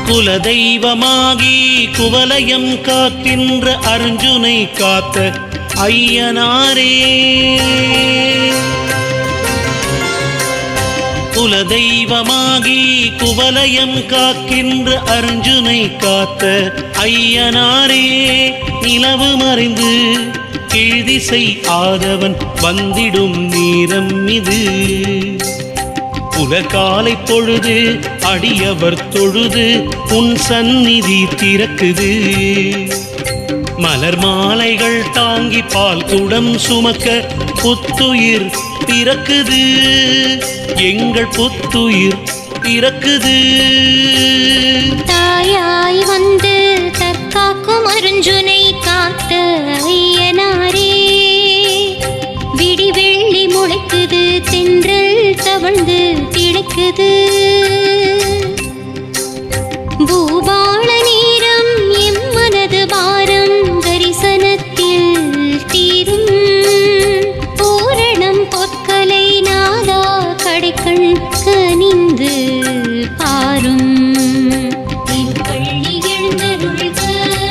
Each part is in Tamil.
குலதெய்வமாகி குவலயம் காக்கின்ற அர்ஜுனை காத்த ஐயனாரே குலதெய்வமாகி குவலயம் காக்கின்ற அர்ஜுனை காத்த ஐயனாரே நிலவு மறைந்து கீழ்திசை ஆதவன் வந்திடும் நேரம் இது புலகாலை பொழுது அடியவர் தொழுது உன் சந்நிதி திறக்குது மலர் மாலைகள் தாங்கி பால் குடம் சுமக்க புத்துயிர் பிறக்குது எங்கள் புத்துயிர் பிறக்குது தாயாய் வந்து தற்காக்கும் அருஞ்சுனை காத்த ஐயனாரே விடி வெள்ளி முளைக்குது தென்றல் தவழ்ந்து திளைக்குது பூபாள நேரம் எம் மனது பாரம் தரிசனத்தில் தீரும் பூரணம் பொற்கலை நாதா கடைக்கண் கனிந்து பாரும் திருப்பள்ளி எழுந்தருள்க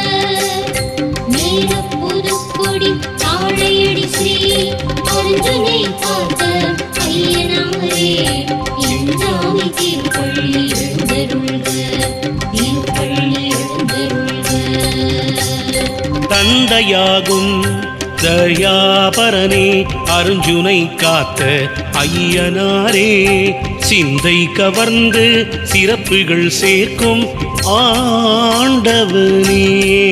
மேல புதுக்கொடி தாழையடி ஸ்ரீ அர்ஜுனை காத்த ஐயனாரே என்றாமி திருப்பள்ளி எழுந்தருள்க திருப்பள்ளி எழுந்தருள்க தந்தையாகும் தயாபரனே அருஞ்சுனை காத்த ஐயனாரே சிந்தை கவர்ந்து சிறப்புகள் சேர்க்கும் ஆண்டவனே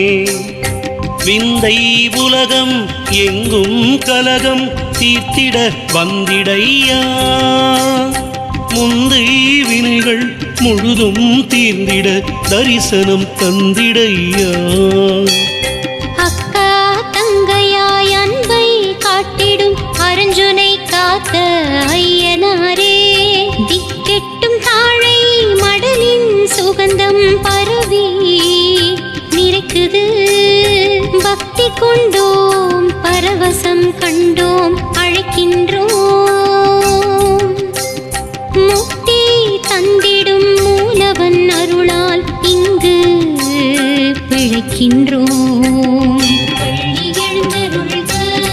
விந்தை உலகம் எங்கும் கலகம் தீர்த்திட வந்திடையா முந்தை வினைகள் முழுதும் தீர்ந்திட தரிசனம் தந்திடையா அக்கா தங்கையாய் அன்பை காட்டிடும் அருஞ்சுனை காத்த ஐயனாரே திக்கெட்டும் தாழை மடலின் சுகந்தம் பரவி நிறைக்குது பக்தி கொண்டோம் பரவசம் கண்டோம் அழைக்கின்றோம் முக்தி தந்திடும் மூலவன் அருளால் இங்கு பிழைக்கின்றோம் பள்ளி எழுந்தருள்க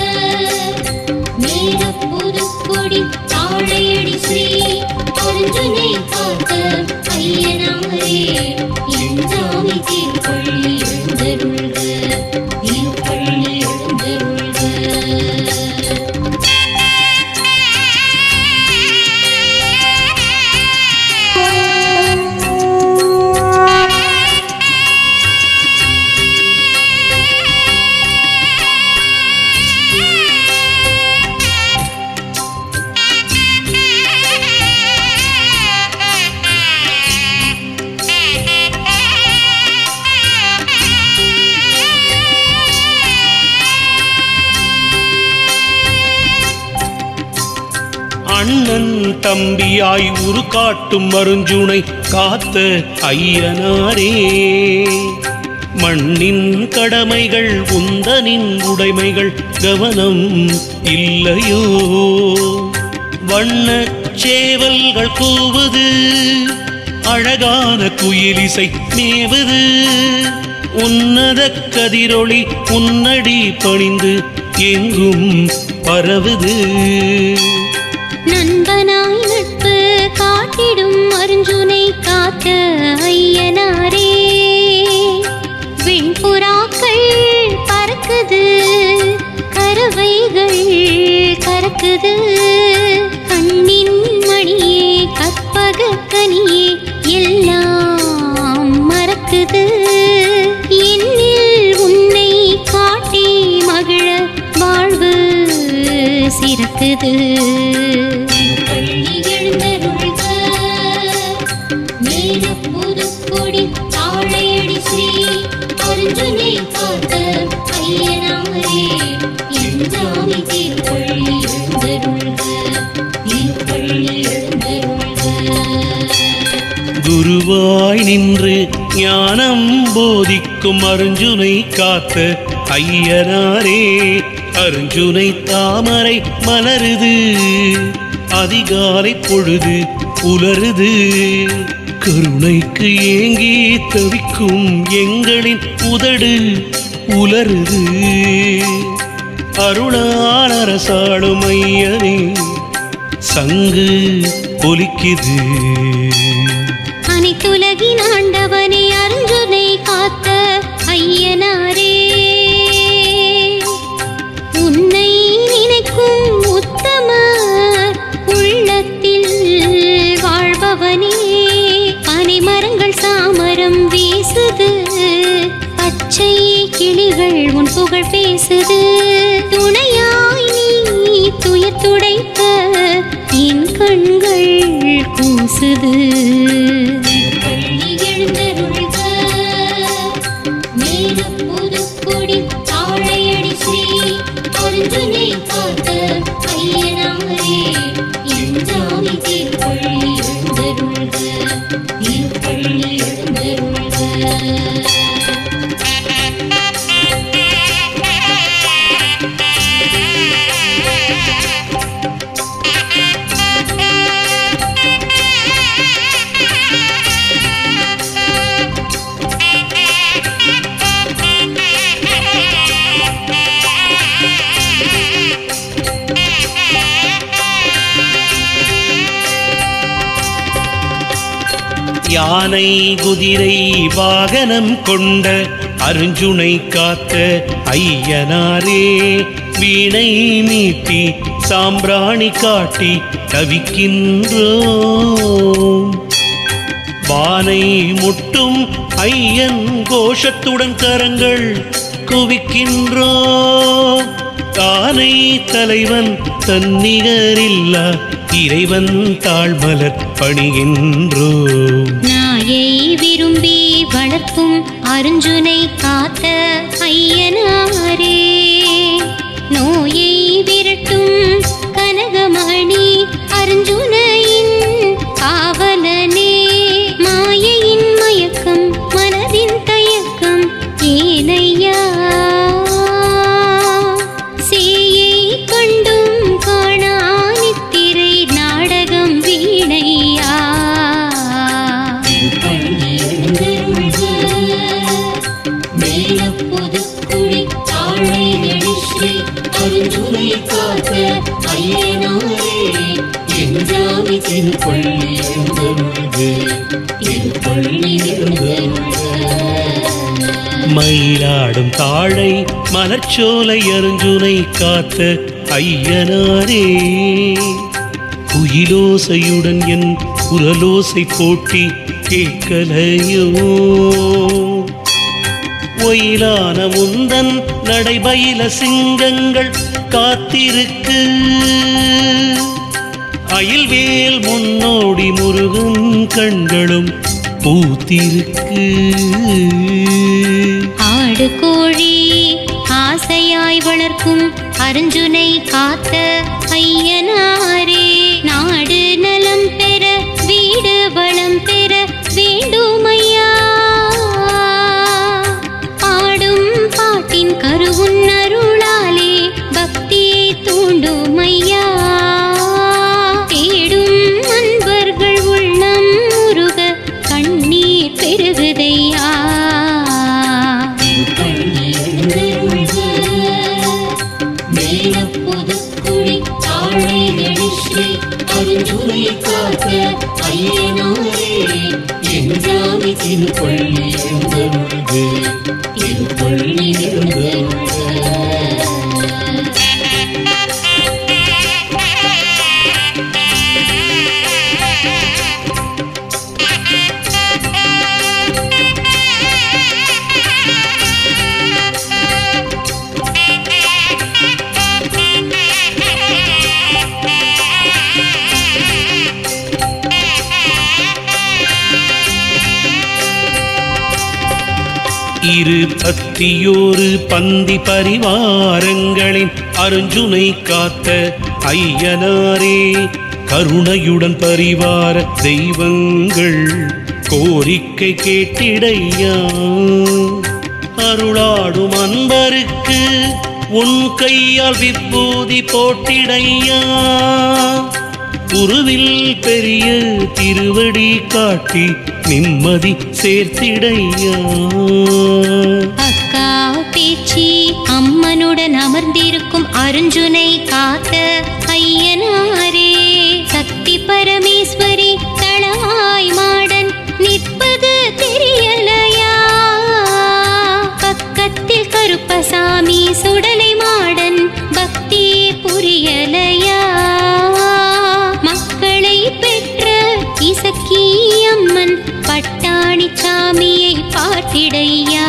மேல புதுக்கொடி தாழையடி ஸ்ரீ அர்ஜுனை காத்த ஐயனாரே என்றாமி திருப்பள்ளி எழுந்தருள்க திருப்பள்ளி எழுந்தருள்க அண்ணன் தம்பியாய் உரு காட்டும் மருஞ்சுனை காத்த ஐயனாரே மண்ணின் கடமைகள் உந்தனின் உடைமைகள் கவனம் இல்லையோ வண்ணச் சேவல்கள் கூவுது அழகான குயிலிசை மேவுது உன்னத கதிரொளி உன்னடி பணிந்து எங்கும் பரவுது நண்பனாய் நட்பு காட்டிடும் அருஞ்சுனை காத்த ஐயனாரே வெண்புறாக்கள் பறக்குது கறவைகள் கறக்குது கண்ணின் மணியே கற்பக கனியே எல்லாம் மறக்குது என்னில் உன்னை காட்டி மகிழ வாழ்வு சிறக்குது பள்ளி எழுந்தருள்க மேல புதுக்கொடி தாழையடி ஸ்ரீ அர்ஜுனை காத்த ஐயனாரே என்றாமி திருப்பள்ளி எழுந்தருள்க திருப்பள்ளி எழுந்தருள்க குருவாய் நின்று ஞானம் போதிக்கும் அருஞ்சுனை காத்த ஐயனாரே அருஞ்சுனை தாமரை மலருது அதிகாலை பொழுது புலருது கருணைக்கு ஏங்கி தவிக்கும் எங்களின் உதடு உலருது அருளால் அரசாடும் ஐயனே சங்கு ஒலிக்குது அனைத்துலகின் ஆண்டவனே அருஞ்சுனை காத்த ஐயனாரே உன்னை நினைக்கும் உத்தம உள்ளத்தில் வாழ்பவனே பனைமரங்கள் சாமரம் வீசுது பச்சை கிளிகள் உன் புகழ் பேசுது துணையாய் நீ துயர் துடைக்க என் கண்கள் கூசுது பள்ளி எழுந்தருள்க மேலும் புதுக்கொடி தாழையடி ஸ்ரீ அர்ஜுனை காத்த ஐயனாரே என் ஜாமி திருப்பள்ளி எழுந்தருள்க திருப்பள்ளி எழுந்தருள்க யானை குதிரை வாகனம் கொண்ட அருஞ்சுனை காத்த ஐயனாரே வீணை மீட்டி சாம்பிராணி காட்டி தவிக்கின்றோம் வானை முட்டும் ஐயன் கோஷத்துடன் கரங்கள் குவிக்கின்றோம் தானை தலைவன் தன்னிகரில்லா இறைவன் தாழ்மலர் பணிகின்றோம் நாயை விரும்பி வளர்க்கும் அருஞ்சுனை காத்த ஐயனாரே நோயை விரட்டும் கனகமணி அருஞ்சுனையின் காவலனே மாயையின் மயக்கம் மனதின் தயக்கம் ஏனையா சேயை கண்டும் காணா நித்திரை நாடகம் வீணையா மேலப்புதுக்குடி தாழையடி ஸ்ரீ அருஞ்சுனை காத்த ஐயனாரே என் ஜாமி திருப்பள்ளி எழுந்தருள்க திருப்பள்ளி எழுந்தருள்க மயிலாடும் தாழை மலர்ச்சோலை அருஞ்சுனை காத்த ஐயனாரே குயிலோசையுடன் என் குரலோசை போட்டி கேட்கலையோ ஒயிலான முந்தன் நடைபயில சிங்கங்கள் காத்திருக்கு அயில்வேல் முன்னோடி முருகும் கண்களும் பூத்திருக்கு ஆடு கோழி ஆசையாய் வளர்க்கும் அருஞ்சுனை காத்த ஐயனாரே நாடு நலம் பெற வீடு வளம் பெற வேண்டுமையா பாடும் பாட்டின் கருவுன் அருளாலே பக்தியை தூண்டுமையா தேடும் அன்பர்கள் உள்ளம் முருக கண்ணீர் பெருகுதையா மேலப்புதுக்குடி தாழையடி ஸ்ரீ அருஞ்சுனை காத்த ஐயனாரே என் ஜாமி திருப்பள்ளி எழுந்தருள்க திருப்பள்ளி எழுந்தருள்க இரு பத்தியோரு பந்தி பரிவாரங்களின் அருஞ்சுனை காத்த ஐயனாரே கருணையுடன் பரிவார தெய்வங்கள் கோரிக்கை கேட்டிடையா அருளாடும் அன்பருக்கு உன் கையால் விபூதி போட்டிடையா குருவில் பெரிய திருவடி காட்டி நிம்மதி சேர்த்திடையா அக்கா பேச்சி அம்மனுடன் அமர்ந்திருக்கும் அருஞ்சுனை காத்த ஐயனாரே சக்தி பரமேஸ்வரி தளவாய் மாடன் நிற்பது தெரியலையா பக்கத்தில் கருப்பசாமி சுடலை மாடன் பக்தி புரியலையா மக்களை பெற்ற இசக்கி அம்மன் பட்டாணி சாமியை பார்த்திடையா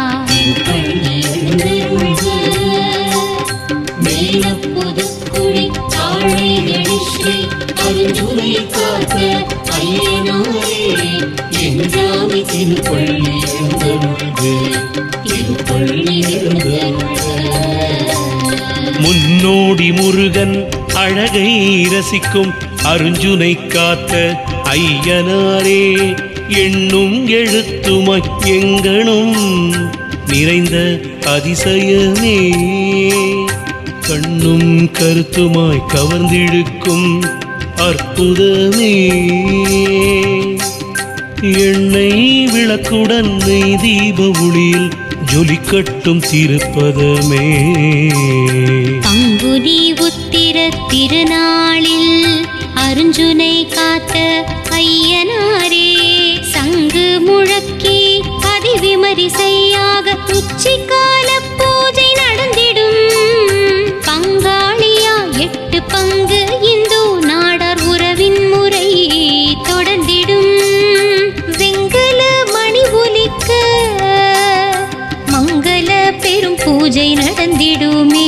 மேலப்புதுக்குடி தாழை கணேஸ்ரீ அருஞ்சுனை காத்த ஐயனாரே என் ஜாமி திருப்பள்ளி எழுந்தருள்க திருப்பள்ளி எழுந்தருள்க முன்னோடி முருகன் அழகை ரசிக்கும் அருஞ்சுனை காத்த ஐயனாரே எண்ணும் எழுத்துமாய் எங்கனும் நிறைந்த அதிசயமே கண்ணும் கருத்துமாய் கவர்ந்திழுக்கும் அற்புதமே எண்ணெய் விளக்குடன் நெய் தீப ஒளியில் ஜொலிக்கட்டும் திருப்பதமே பங்குனி உத்திர திருநாளில் அருஞ்சுனை காத்த ஐயனாரே சங்கு முழக்கி அதிவிமரிசையாக உச்சிக்கால பூஜை நடந்திடும் பங்காளியா எட்டு பங்கு இந்து நாடார் உறவின் முறை தொடர்ந்திடும் வெங்கல மணி ஒலிக்க மங்கள பெரும் பூஜை நடந்திடுமே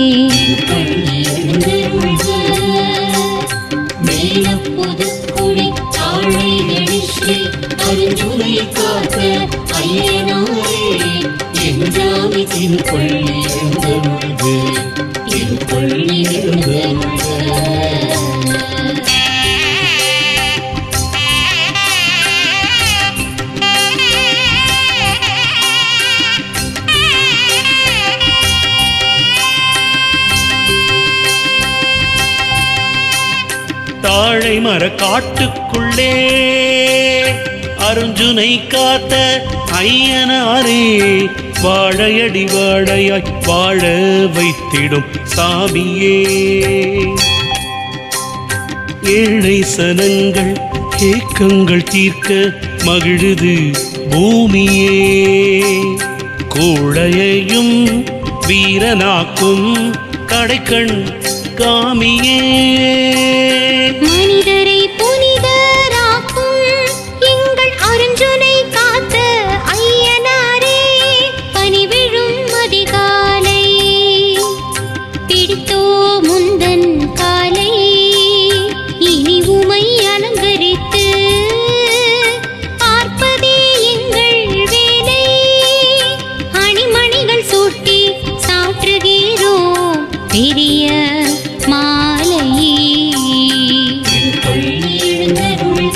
மேலப்புதுக்குடி தாழை கணேஸ்ரீ அருஞ்சுனை காத்த ஐயனாரே என் ஜாமி திருப்பள்ளி எழுந்தருள்க திருப்பள்ளி எழுந்தருள்க தாழை மர காட்டுக்குள்ளே அருஞ்சுனை காத்த ஐயனாரே வாழையடி வாழையாய் வாழ வைத்திடும் சாமியே ஏழை சனங்கள் ஏக்கங்கள் தீர்க்க மகிழுது பூமியே கோழையையும் வீரனாக்கும் கடைக்கண் காமியே மனிதரை புனிதராக்கும் எங்கள் அருஞ்சுனை காத்த ஐயனாரே பனிவிழும் அதிகாலை பிடித்தோ முந்தன் காலை இனி உமை அலங்கரித்து பார்ப்பதே எங்கள் வேலை அணிமணிகள் சூட்டி சாற்றுகிறோம் பெரிய மாலை திருப்பள்ளி எழுந்தருள்க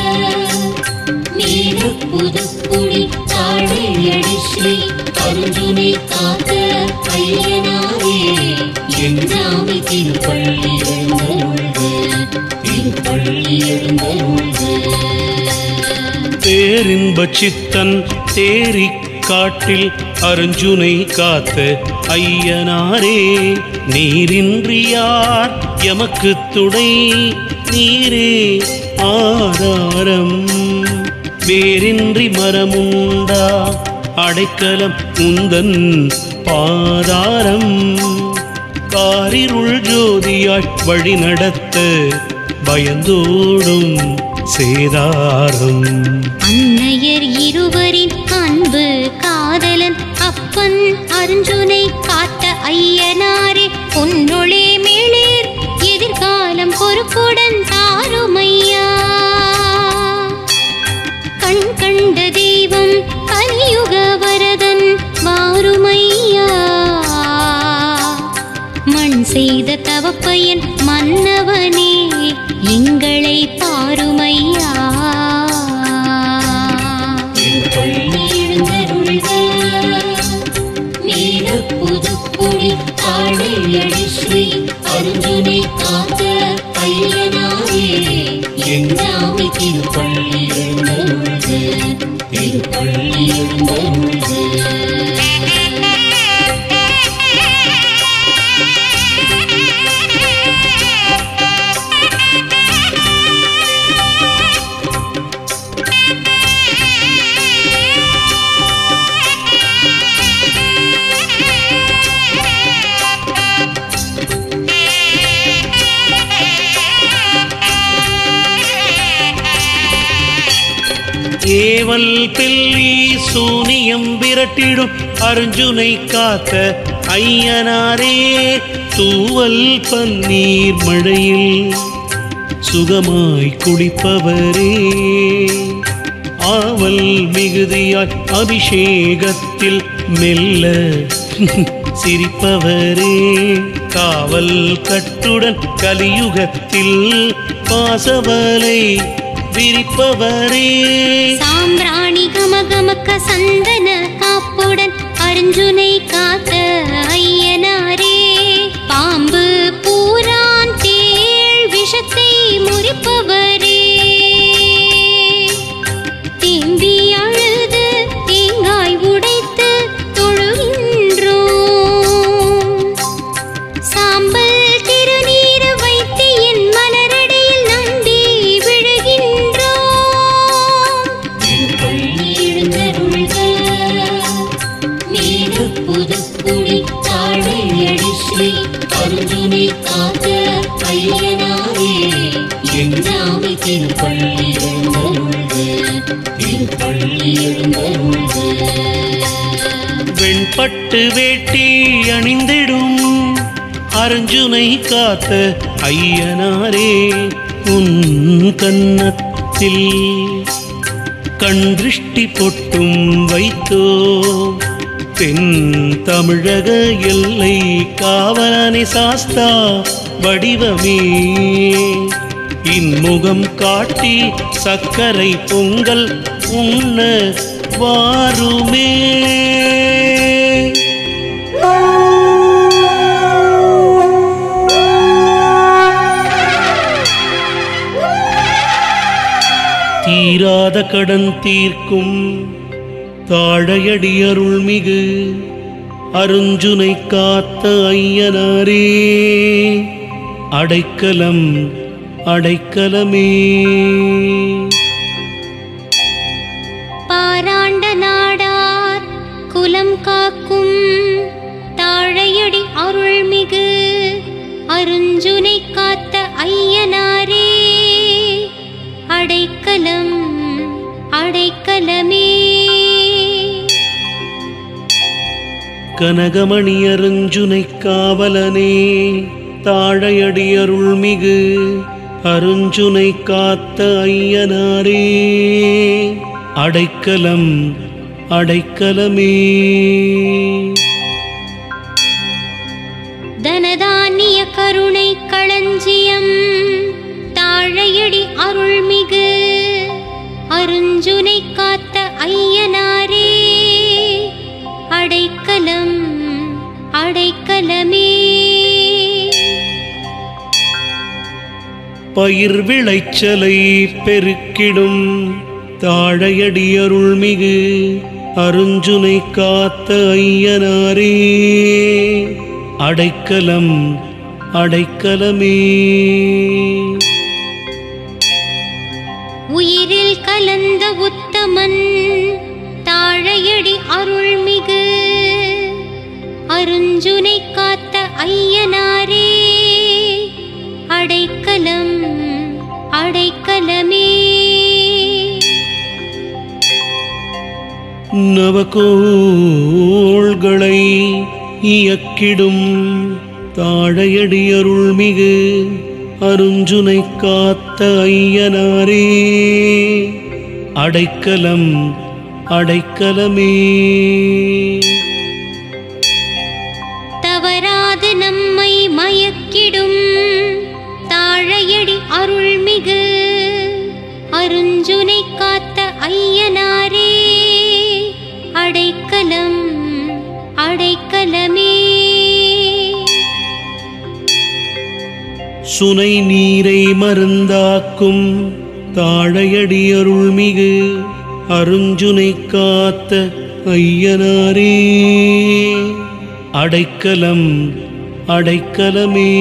மேலப்புதுக்குடி தாழை கணேஸ்ரீ அருஞ்சுனை காத்த ஐயனாரே என் ஜாமி திருப்பள்ளி எழுந்தருள்க திருப்பள்ளி எழுந்தருள்க பேரின்ப சித்தன் தேரி காட்டில் அருஞ்சுனை காத்த ஐயனாரே நீரின்றி யார் எமக்கு துணை நீரே ஆதாரம் வேரின்றி மரமுண்டா அடைக்கலம் உந்தன் பாதாரம் காரிருள் ஜோதியாய் வழி நடத்த பயந்தோடும் சேதாரம் அன்னையர் இருவரின் அன்பு காதலன் அப்பன் அருஞ்சுனை காத்த ஐயனாரே பொன்னொளே மேளேர் எதிர்காலம் பொறுப்புடன் தாருமையா கண் கண்ட தெய்வம் கலியுக வரதன் வாருமையா மண் செய்த தவப்பயன் மன்னவனே எங்களை பாருமையா திருப்பள்ளி எழுந்தருள்க மேலப்புதுக்குடி தாழை கணேஸ்ரீ அருஞ்சுனை காத்த ஐயனாரே என் ஜாமி திருப்பள்ளி எழுந்தருள்க ஏவல் பில்லி சூனியம் விரட்டிடும் அர்ஜுனை காத்த ஐயனாரே தூவல் பன்னீர் மழையில் சுகமாய் குளிப்பவரே ஆவல் மிகுதியாய் அபிஷேகத்தில் மெல்ல சிரிப்பவரே காவல் கட்டுடன் கலியுகத்தில் பாசவலை விரிப்பவரே சாம்பிராணி கமகமக்க சந்தன காப்புடன் அர்ஜுனை காத்த ஐயனாரே பாம்பு பூரான் தேள் விஷத்தை முறிப்பவரே தேம்பி அழுது தேங்காய் உடைத்து தொழுகின்றோம் சாம்பல் திருநீர் வைத்து என் மலரடியில் நம்பி விழுகின்றோம் திருப்பள்ளி எழுந்தருள்க மேடு புதுக்குடி தாழையடி ஸ்ரீ அர்ஜுனை காத்த ஐயனாரே எஞ்சாமி திருப்பள்ளி எழுந்தருள்க திருப்பள்ளி எழுந்தருள்க வெண்பட்டு வேட்டி அணிந்திடும் அர்ஜுனை காத்த ஐயனாரே உன் கன்னத்தில் கண் திருஷ்டி பொட்டும் வைத்தோ தென் தமிழக எல்லை காவலனை சாஸ்தா வடிவமே இன்முகம் காட்டி சர்க்கரை பொங்கல் உண்ண வாருமே தீராத கடன் தீர்க்கும் தாழையடி அருள்மிகு அருஞ்சுனை காத்த ஐயனாரே அடைக்கலம் அடைக்கலமே பாராண்ட நாடார் குலம் காக்கும் தாழையடி அருள்மிகு அருஞ்சுனை காத்த ஐயனாரே அடைக்கலம் அடைக்கலமே கனகமணி அருஞ்சுனை காவலனே தாழையடி அருள்மிகு அருஞ்சுனை காத்த ஐயனாரே அடைக்கலம் அடைக்கலமே தனதானிய கருணை களஞ்சியம் தாழையடி அருள்மிகு அருஞ்சுனை காத்த ஐயனாரே அடைக்கலம் அடைக்கலமே பயிர் விளைச்சலை பெருக்கிடும் தாழையடி அருள்மிகு அருஞ்சுனை காத்த ஐயனாரே அடைக்கலம் அடைக்கலமே உயிரில் கலந்த உத்தமன் தாழையடி அருள்மிகு அருஞ்சுனை காத்த ஐயனாரே அடைக்கலம் அடைக்கலமே நவகோள்களை இயக்கிடும் தாழையடி அருள்மிகு அருஞ்சுனை காத்த ஐயனாரே அடைக்கலம் அடைக்கலமே தவறாது நம்மை மயக்கிடும் தாழையடி அருள்மிகு அருஞ்சுனை காத்த ஐயனாரே அடைக்கலம் அடைக்கலமே சுனை நீரை மருந்தாக்கும் தாழையடி அருள்மிகு அருஞ்சுனை காத்த ஐயனாரே அடைக்கலம் அடைக்கலமே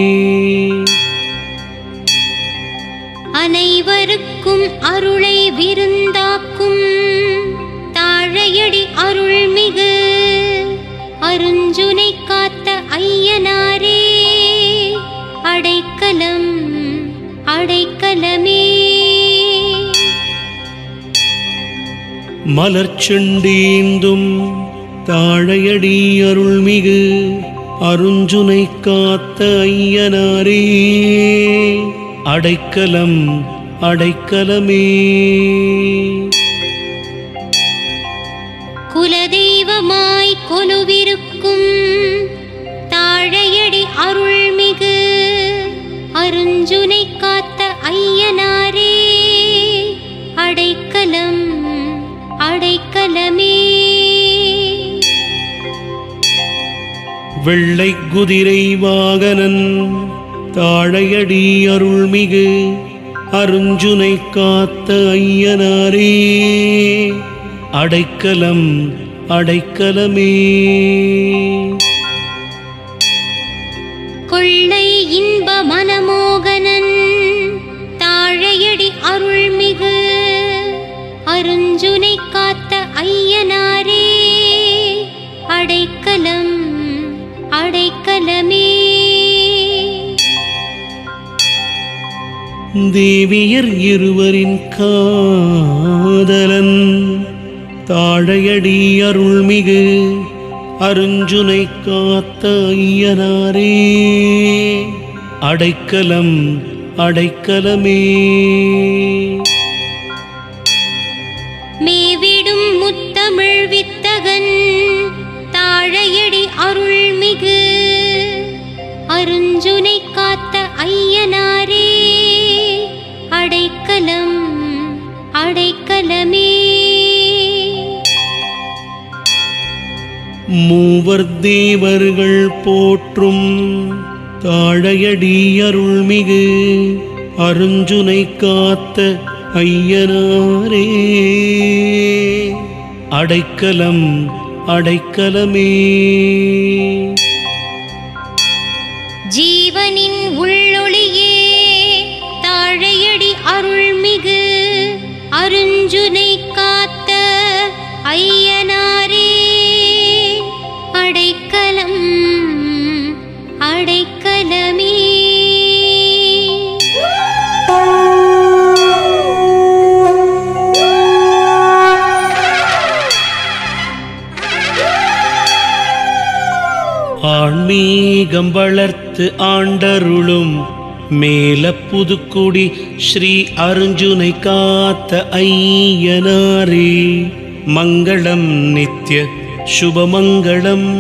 அனைவருக்கும் அருளை விருந்தாக்கும் தாழையடி அருள்மிகு அருஞ்சுனை காத்த ஐயனாரே அடைக்கலம் அடைக்கலமே மலர்ச்செண்டீந்தும் தாழையடி அருள்மிகு அருஞ்சுனை காத்த ஐயனாரே அடைக்கலம் அடைக்கலமே குலதெய்வமாய் கொலுவிருக்கும் தாழையடி அருள்மிகு அருஞ்சுனை காத்த ஐயனாரே அடைக்கலம் அடைக்கலமே வெள்ளை குதிரை வாகனன் தாழையடி அருள்மிகு அருஞ்சுனை காத்த ஐயனாரே அடைக்கலம் அடைக்கலமே கொள்ளை இன்ப மனமோகனன் தாழையடி அருள்மிகு அருஞ்சுனை காத்த ஐயனாரே அடைக்கலம் அடைக்கலமே தேவியர் இருவரின் காதலன் தாழையடி அருள்மிகு அருஞ்சுனை காத்த ஐயனாரே அடைக்கலம் அடைக்கலமே மேவிடும் முத்தமிழ் வித்தகன் தாழையடி அருள்மிகு அருஞ்சுனை காத்த ஐயனாரே அடைக்கலம் அடைக்கலமே மூவர் தேவர்கள் போற்றும் தாழையடி அருள்மிகு அருஞ்சுனை காத்த ஐயனாரே அடைக்கலம் அடைக்கலமே ஜீவனின் உள்ளொளியே தாழையடி அருள்மிகு அருஞ்சுனை காத்த ஐயனாரே அடைக்கலம் அடைக்கலமே ஆன்மீகம் வளர்த்து ஆண்டருளும் மேல புதுக்குடி ஸ்ரீ அருஞ்சுனை காத்த ஐயனாரே மங்களம் நித்ய சுபமங்களம்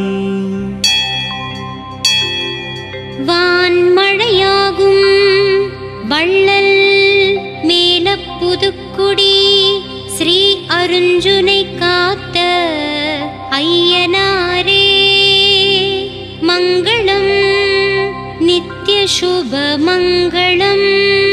வான்மழையாகும் வள்ளல் மேல புதுக்குடி ஸ்ரீ அருஞ்சுனை காத்த ஐயனாரே மங்களம் நித்ய சுப மங்களம்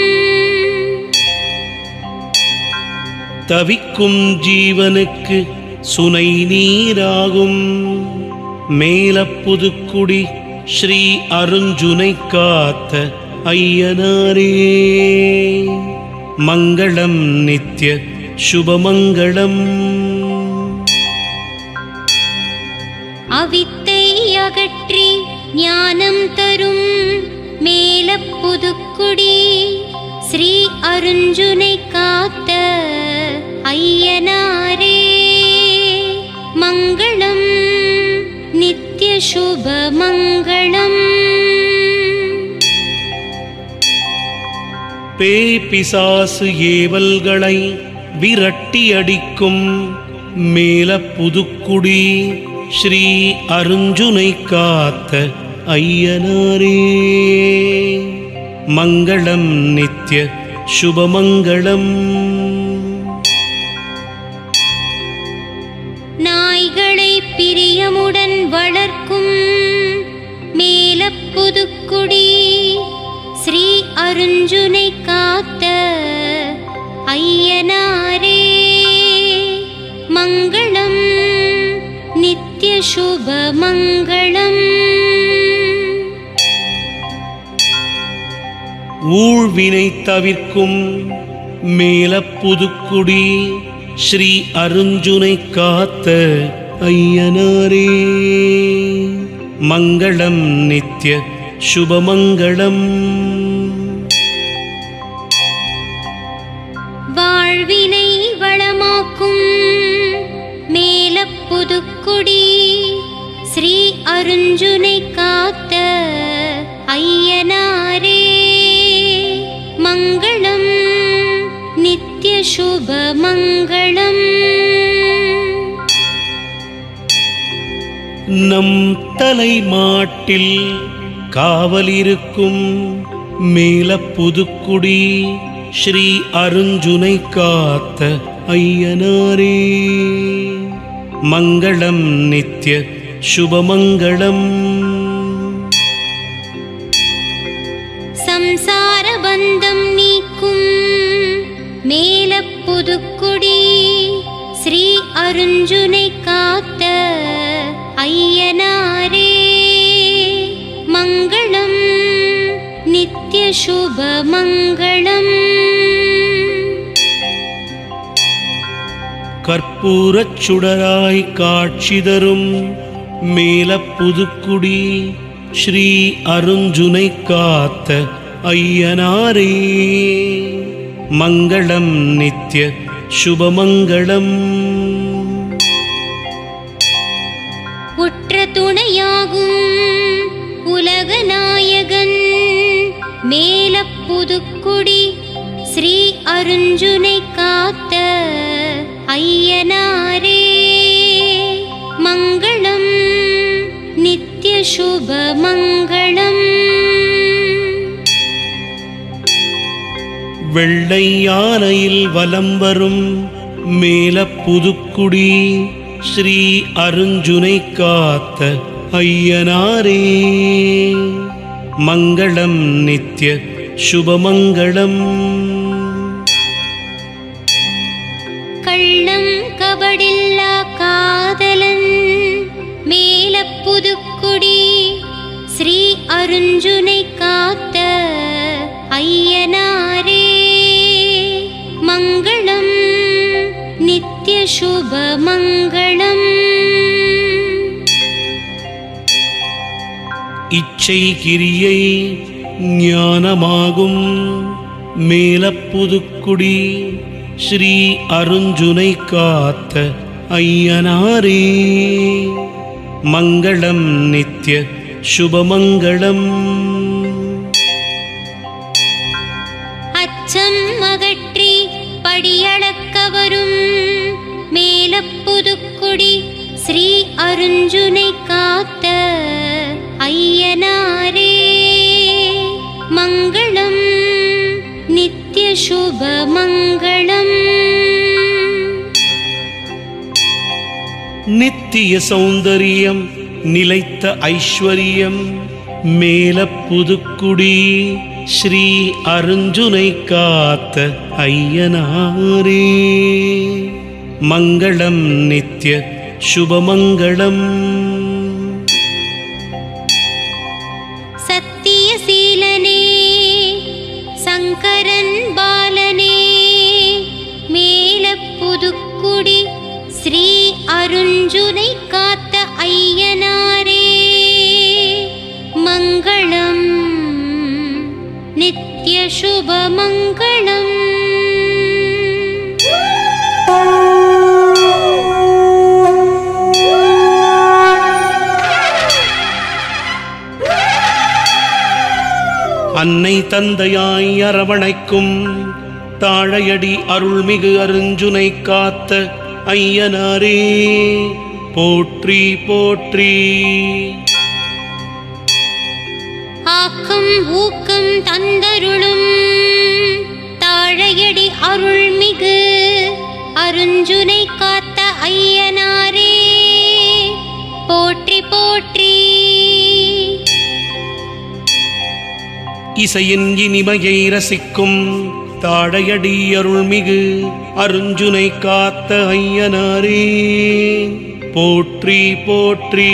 தவிக்கும் ஜீவனுக்கு சுனை நீராகும் மேல புதுக்குடி ஸ்ரீ அருஞ்சுனை காத்த ஐயனாரே மங்களம் நித்ய சுபமங்களம் அவித்தை அகற்றி ஞானம் தரும் மேல புதுக்குடி ஸ்ரீ அருஞ்சுனை காத்த ஐயனாரே மங்களம் நித்ய சுப மங்களம் பேய் பிசாசு ஏவல்களை விரட்டி அடிக்கும் மேல புதுக்குடி ஸ்ரீ அருஞ்சுனை காத்த ஐயனாரே மங்களம் நித்ய சுபமங்களம் நாய்களை பிரியமுடன் வளர்க்கும் மேல புதுக்குடி ஸ்ரீ அருஞ்சுனை காத்த ஐயனாரே மங்களம் நித்ய சுப மங்களம் ஊழ்வினை தவிர்க்கும் மேல புதுக்குடி ஸ்ரீ அருஞ்சுனை காத்த ஐயனாரே மங்களம் நித்ய சுபமங்களம் வாழ்வினை வளமாக்கும் புதுக்குடி ஸ்ரீ அருஞ்சுனை காத்த ஐயனாரே மங்களம் நித்ய சுப மங்களம் நம் தலை மாட்டில் காவலிருக்கும் மேல புதுக்குடி ஸ்ரீ அருஞ்சுனை காத்த ஐயனாரே மங்களம் நித்ய சுபமங்களம் சம்சார பந்தம் நீக்கும் மேல புதுக்குடி ஸ்ரீ அருஞ்சுனை காத்த ஐயனாரே மங்களம் நித்ய சுப மங்களம் கற்பூரச் சுடராய் காட்சி தரும் மேல புதுக்குடி ஸ்ரீ அருஞ்சுனை காத்த ஐயனாரே மங்களம் நித்ய சுபமங்களம் உற்ற துணையாகும் உலக நாயகன் மேல புதுக்குடி ஸ்ரீ அருஞ்சுனை காத்த ஐயனாரே மங்களம் நித்ய சுப மங்களம் வெள்ளை யானையில் வலம் வரும் மேல புதுக்குடி ஸ்ரீ அருஞ்சுனை காத்த ஐயனாரே மங்களம் நித்ய சுபமங்களம் கள்ளம் கபடில்லா காதலன் மேல புதுக்குடி ஸ்ரீ அருஞ்சுனை காத்த ஐயனாரே மங்களம் நித்ய சுப மங்களம் இச்சை கிரியை ஞானமாகும் மேல புதுக்குடி ஸ்ரீ அருஞ்சுனை காத்த ஐயனாரே மங்களம் நித்ய சுபமங்களம் அச்சம் அகற்றி படியளக்க வரும் மேல புதுக்குடி ஸ்ரீ அருஞ்சுனை காத்த ஐயனாரே மங்களம் நித்ய சுப மங்களம் நித்திய சௌந்தரியம் நிலைத்த ஐஸ்வர்யம் மேல புதுக்குடி ஸ்ரீ அருஞ்சுனை காத்த ஐயனாரே மங்களம் நித்ய சுபமங்களம் சத்தியசீலனே சங்கரன் பாலனே மேல புதுக்குடி ஸ்ரீ அருஞ்சுனை காத்த ஐயனாரே மங்களம் நித்ய சுப மங்களம் அன்னை தந்தையாய் அரவணைக்கும் தாழையடி அருள்மிகு அருஞ்சுனை காத்த ஐயனாரே போற்றி போற்றி ஆக்கம் ஊக்கம் தந்தருளும் தாழையடி அருள்மிகு அருஞ்சுனை காத்த ஐயனாரே போற்றி போற்றி இசையின் இனிமையை ரசிக்கும் தாழையடி அருள்மிகு அருஞ்சுனை காத்த ஐயனாரே போற்றி போற்றி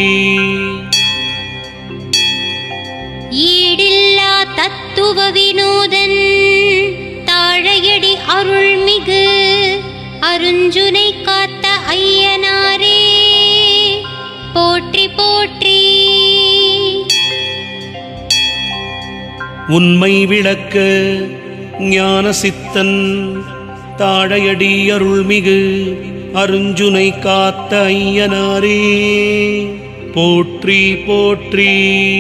ஈடில்லா தத்துவ வினோதன் தாழையடி அருள்மிகு அருஞ்சுனை காத்த ஐயனாரே போற்றி போற்றி உண்மை விளக்க ஞான சித்தன் தாழையடி அருள்மிகு அருஞ்சுனை காத்த ஐயனாரே போற்றி போற்றி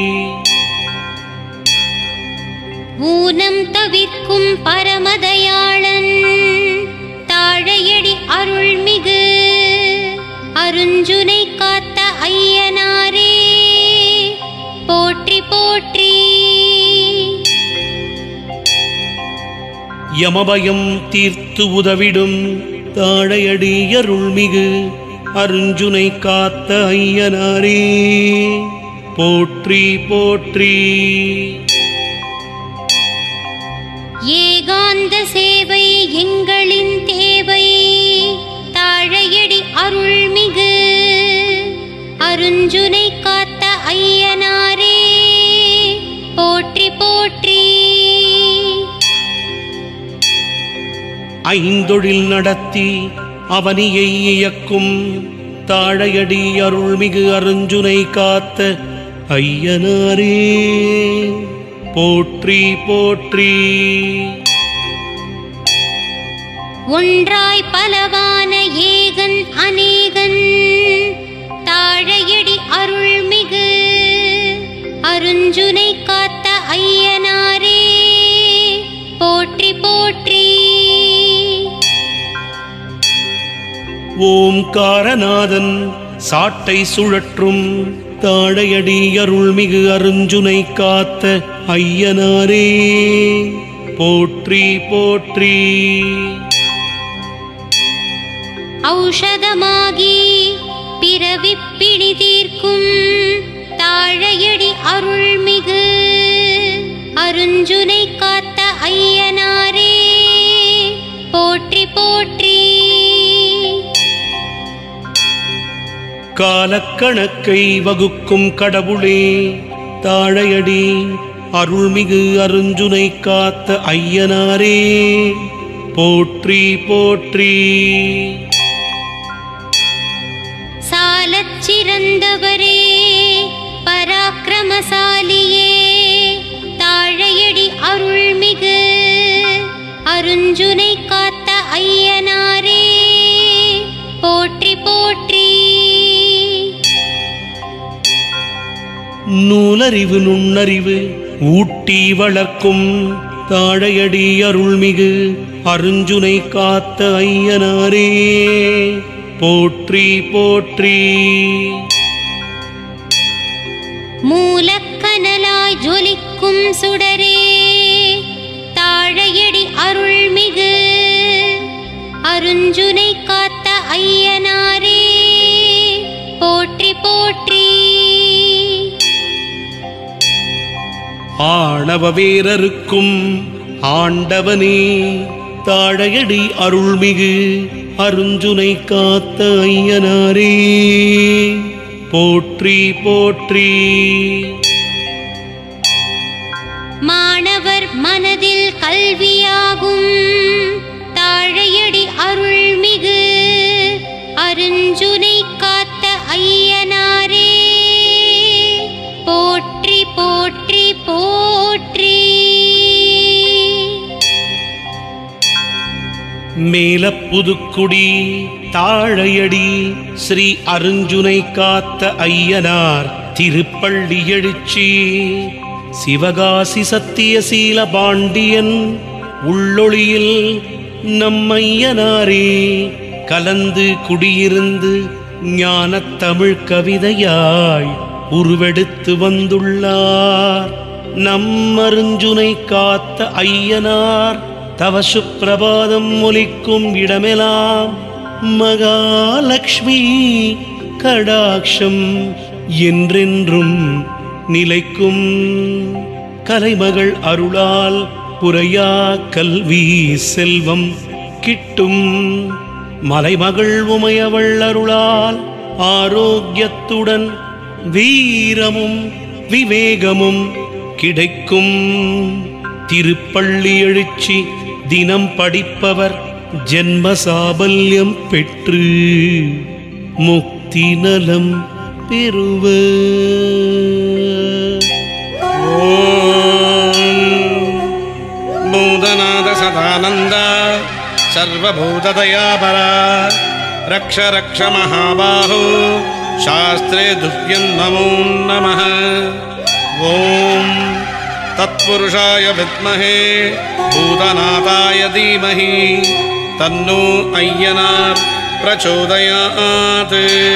ஊனம் தவிர்க்கும் பரமதயாளன் தாழையடி அருள்மிகு அருஞ்சுனை காத்த ஐயனாரே போற்றி போற்றி யமபயம் தீர்த்து உதவிடும் தாழையடி அருள்மிகு அருஞ்சுனை காத்த ஐயனாரே போற்றி போற்றி ஏகாந்த சேவை எங்களின் தேவை தாழையடி அருள்மிகு அருஞ்சுனை காத்த ஐயனாரே போற்றி போற்றி ஐந்தொழில் நடத்தி அவனியை இயக்கும் தாழையடி அருள்மிகு அருஞ்சுனை காத்த ஐயனாரே போற்றி போற்றி ஒன்றாய் பலவான ஏகன் அநேகன் தாழையடி அருள்மிகு அருஞ்சுனை காத்த ஐயனாரே போற்றி போற்றி ஓம்காரநாதன் சாட்டை சுழற்றும் தாழையடி அருள்மிகு அருஞ்சுனை காத்த ஐயனாரே போற்றி போற்றி ஔஷதமாகி பிறவிப் பிணி தீர்க்கும் தாழையடி அருள்மிகு அருஞ்சுனை காத்த ஐயனாரே போற்றி போற்றி காலக்கணக்கை வகுக்கும் கடவுளே தாழையடி அருள்மிகு அருஞ்சுனை காத்த ஐயனாரே போற்றி போற்றி சாலச் சிறந்தவரே பராக்கிரமசாலியே தாழையடி அருள்மிகு அருஞ்சுனை காத்த ஐயனாரே போற்றி போற்றி நூலறிவு நுண்ணறிவு ஊட்டி வளர்க்கும் தாழையடி அருள்மிகு அருஞ்சுனை காத்த ஐயனாரே போற்றி போற்றி மூலக்கனலாய் ஜொலிக்கும் சுடரே தாழையடி அருள்மிகு அருஞ்சுனை காத்த ஐயனாரே போற்றி போற்றி ஆணவ வீரருக்கும் ஆண்டவனே தாழையடி அருள்மிகு அருஞ்சுனை காத்த ஐயனாரே போற்றி போற்றி மாணவர் மனதில் கல்வியாகும் தாழையடி அருள்மிகு அருஞ்சுனை காத்த ஐயனாரே போற்றி போற்றி போற்றி மேல புதுக்குடி தாழையடி ஸ்ரீ அருஞ்சுனை காத்த ஐயனார் திருப்பள்ளி எழுச்சி சிவகாசி சத்தியசீல பாண்டியன் உள்ளொளியில் நம்மையனாரே கலந்து குடியிருந்து ஞானத் தமிழ் கவிதையாய் உருவெடுத்து வந்துள்ளார் நம் அருஞ்சுனை காத்த ஐயனார் தவ சுப்பிரபாதம் ஒலிக்கும் இடமெல்லாம் மகாலட்சுமி கடாட்சம் என்றென்றும் நிலைக்கும் கலைமகள் அருளால் புரையா கல்வி செல்வம் கிட்டும் மலைமகள் உமையவள் அருளால் ஆரோக்கியத்துடன் வீரமும் விவேகமும் கிடைக்கும் திருப்பள்ளி எழுச்சி தினம் படிப்பவர் ஜென்ம சாபல்யம் பெற்று முக்தி நலம் பூதநாத சதானந்த சர்வபூததயாபரா रक्ष रक्ष महाबाहो शास्त्रे दुह्यं नमो नमः ॐ तत्पुरुषाय विद्महे भूतनाथाय धीमहि तन्नो अय्यनार् प्रचोदयात्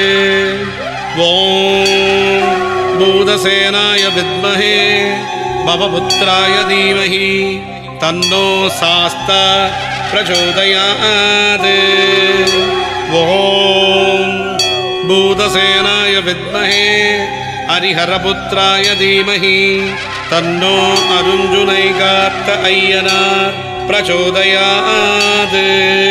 ॐ भूतसेनाय विद्महे भवपुत्राय धीमहि तन्नो शास्ता प्रचोदयात् ॐ भूतसेनाय विद्महे हरिहरपुत्राय धीमहि तन्नो अरुञ्जुनैकार्त अय्यनार् प्रचोदयात्